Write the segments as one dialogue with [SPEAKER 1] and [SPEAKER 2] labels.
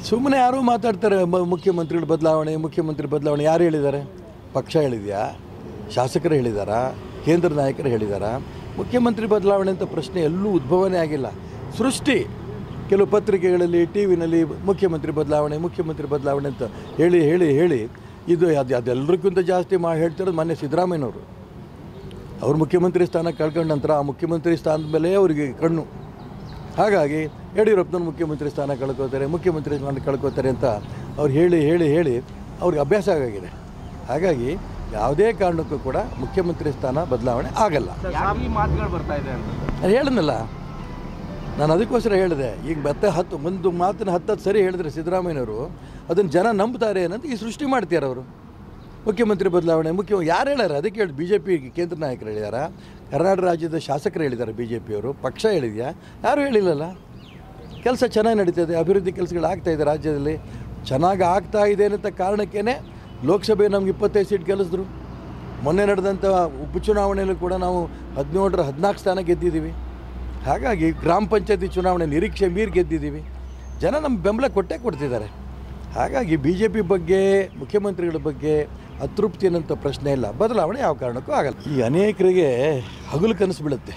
[SPEAKER 1] ಸುಮ್ಮನೆ ಯಾರೂ ಮಾತಾಡ್ತಾರೆ ಮ- ಮುಖ್ಯಮಂತ್ರಿಗಳ ಬದಲಾವಣೆ ಮುಖ್ಯಮಂತ್ರಿ ಬದಲಾವಣೆ ಯಾರು ಹೇಳಿದ್ದಾರೆ ಪಕ್ಷ ಹೇಳಿದೆಯಾ ಶಾಸಕರು ಹೇಳಿದಾರಾ ಕೇಂದ್ರ ನಾಯಕರು ಹೇಳಿದಾರಾ ಮುಖ್ಯಮಂತ್ರಿ ಬದಲಾವಣೆ ಅಂತ ಪ್ರಶ್ನೆ ಎಲ್ಲೂ ಉದ್ಭವನೇ ಆಗಿಲ್ಲ ಸೃಷ್ಟಿ ಕೆಲವು ಪತ್ರಿಕೆಗಳಲ್ಲಿ ಟಿ ವಿನಲ್ಲಿ ಮುಖ್ಯಮಂತ್ರಿ ಬದಲಾವಣೆ ಮುಖ್ಯಮಂತ್ರಿ ಬದಲಾವಣೆ ಅಂತ ಹೇಳಿ ಹೇಳಿ ಹೇಳಿ ಇದು ಅದು ಅದೆಲ್ಲರಿಗಿಂತ ಜಾಸ್ತಿ ಮಾ ಹೇಳ್ತಿರೋದು ಮೊನ್ನೆ ಸಿದ್ದರಾಮಯ್ಯನವರು ಅವ್ರು ಮುಖ್ಯಮಂತ್ರಿ ಸ್ಥಾನ ಕಳ್ಕೊಂಡ ನಂತರ ಆ ಮುಖ್ಯಮಂತ್ರಿ ಸ್ಥಾನದ ಮೇಲೆ ಅವರಿಗೆ ಕಣ್ಣು ಹಾಗಾಗಿ ಯಡಿಯೂರಪ್ಪನವ್ರು ಮುಖ್ಯಮಂತ್ರಿ ಸ್ಥಾನ ಕಳ್ಕೋತಾರೆ ಮುಖ್ಯಮಂತ್ರಿ ಸ್ಥಾನ ಕಳ್ಕೋತಾರೆ ಅಂತ ಅವ್ರು ಹೇಳಿ ಹೇಳಿ ಹೇಳಿ ಅವ್ರಿಗೆ ಅಭ್ಯಾಸ ಆಗಾಗಿದೆ ಹಾಗಾಗಿ ಯಾವುದೇ ಕಾರಣಕ್ಕೂ ಕೂಡ ಮುಖ್ಯಮಂತ್ರಿ ಸ್ಥಾನ ಬದಲಾವಣೆ ಆಗಲ್ಲ
[SPEAKER 2] ಯಾಕೆ ಈ ಮಾತುಗಳು ಬರ್ತಾ ಇದೆ ಅಂತ
[SPEAKER 1] ನಾನು ಹೇಳಿದ್ನಲ್ಲ ನಾನು ಅದಕ್ಕೋಸ್ಕರ ಹೇಳಿದೆ ಈಗ ಮತ್ತೆ ಹತ್ತು ಒಂದು ಮಾತಿನ ಹತ್ತತ್ತು ಸರಿ ಹೇಳಿದ್ರೆ ಸಿದ್ದರಾಮಯ್ಯನವರು ಅದನ್ನು ಜನ ನಂಬ್ತಾರೆ ಅನ್ನೋದು ಈ ಸೃಷ್ಟಿ ಮಾಡ್ತಾರೆ ಅವರು ಮುಖ್ಯಮಂತ್ರಿ ಬದಲಾವಣೆ ಮುಖ್ಯ ಯಾರು ಹೇಳ್ಯಾರ ಅದಕ್ಕೆ ಹೇಳಿ ಬಿ ಜೆ ಪಿ ಕೇಂದ್ರ ನಾಯಕರು ಹೇಳಿದಾರ ಕರ್ನಾಟಕ ರಾಜ್ಯದ ಶಾಸಕರು ಹೇಳಿದ್ದಾರೆ ಬಿ ಜೆ ಪಿಯವರು ಪಕ್ಷ ಹೇಳಿದ್ಯಾ ಯಾರೂ ಹೇಳಿಲ್ಲಲ್ಲ ಕೆಲಸ ಚೆನ್ನಾಗಿ ನಡೀತದೆ ಅಭಿವೃದ್ಧಿ ಕೆಲಸಗಳು ಆಗ್ತಾ ಇದೆ ರಾಜ್ಯದಲ್ಲಿ ಚೆನ್ನಾಗಿ ಆಗ್ತಾ ಇದೆ ಅನ್ನೋ ಕಾರಣಕ್ಕೇ ಲೋಕಸಭೆ ನಮ್ಗೆ ಇಪ್ಪತ್ತೈದು ಸೀಟ್ ಗೆಲ್ಲಿಸಿದ್ರು ಮೊನ್ನೆ ನಡೆದಂಥ ಉಪಚುನಾವಣೆಯಲ್ಲೂ ಕೂಡ ನಾವು ಹದಿನೇಳರ ಹದಿನಾಲ್ಕು ಸ್ಥಾನ ಗೆದ್ದಿದ್ದೀವಿ ಹಾಗಾಗಿ ಗ್ರಾಮ ಪಂಚಾಯತಿ ಚುನಾವಣೆ ನಿರೀಕ್ಷೆ ಮೀರಿ ಗೆದ್ದಿದ್ದೀವಿ ಜನ ನಮ್ಮ ಬೆಂಬಲ ಕೊಟ್ಟೇ ಕೊಡ್ತಿದ್ದಾರೆ ಹಾಗಾಗಿ ಬಿ ಜೆ ಪಿ ಬಗ್ಗೆ ಮುಖ್ಯಮಂತ್ರಿಗಳ ಬಗ್ಗೆ ಅತೃಪ್ತಿ ಅನ್ನೋಂಥ ಪ್ರಶ್ನೆ ಇಲ್ಲ ಬದಲಾವಣೆ ಯಾವ ಕಾರಣಕ್ಕೂ ಆಗಲ್ಲ ಈ ಅನೇಕರಿಗೆ ಹಗಲು ಕನಸು ಬೀಳುತ್ತೆ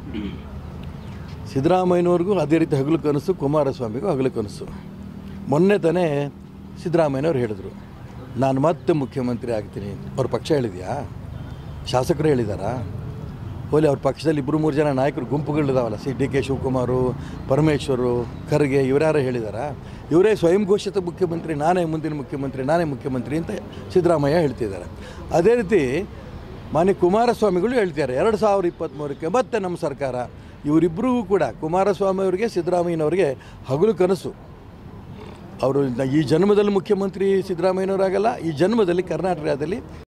[SPEAKER 1] ಸಿದ್ದರಾಮಯ್ಯನವ್ರಿಗೂ ಅದೇ ರೀತಿ ಹಗಲು ಕನಸು ಕುಮಾರಸ್ವಾಮಿಗೂ ಹಗಲು ಕನಸು ಮೊನ್ನೆ ತಾನೇ ಸಿದ್ದರಾಮಯ್ಯನವ್ರು ಹೇಳಿದರು ನಾನು ಮತ್ತೆ ಮುಖ್ಯಮಂತ್ರಿ ಆಗ್ತೀನಿ ಅವ್ರ ಪಕ್ಷ ಹೇಳಿದ್ಯಾ ಶಾಸಕರು ಹೇಳಿದಾರಾ ಹೋಲಿ ಅವ್ರ ಪಕ್ಷದಲ್ಲಿ ಇಬ್ಬರು ಮೂರು ಜನ ನಾಯಕರು ಗುಂಪುಗಳಿದಾವಲ್ಲ C D K Shivakumar Parameshwar Kharge ಇವರ್ಯಾರು ಹೇಳಿದಾರಾ ಇವರೇ ಸ್ವಯಂ ಘೋಷಿತ ಮುಖ್ಯಮಂತ್ರಿ ನಾನೇ ಮುಂದಿನ ಮುಖ್ಯಮಂತ್ರಿ ನಾನೇ ಮುಖ್ಯಮಂತ್ರಿ ಅಂತ ಸಿದ್ದರಾಮಯ್ಯ ಹೇಳ್ತಿದ್ದಾರೆ ಅದೇ ರೀತಿ ಮಾನ್ಯ ಕುಮಾರಸ್ವಾಮಿಗಳು ಹೇಳ್ತಿದ್ದಾರೆ ಎರಡು ಸಾವಿರದ ಇಪ್ಪತ್ತ್ಮೂರಕ್ಕೆ ಮತ್ತೆ ನಮ್ಮ ಸರ್ಕಾರ ಇವರಿಬ್ಬರಿಗೂ ಕೂಡ ಕುಮಾರಸ್ವಾಮಿ ಅವರಿಗೆ ಸಿದ್ದರಾಮಯ್ಯನವರಿಗೆ ಹಗಲು ಕನಸು ಅವರು ಈ ಜನ್ಮದಲ್ಲಿ ಮುಖ್ಯಮಂತ್ರಿ ಸಿದ್ದರಾಮಯ್ಯನವರಾಗಲ್ಲ ಈ ಜನ್ಮದಲ್ಲಿ ಕರ್ನಾಟಕ ರಾಜ್ಯದಲ್ಲಿ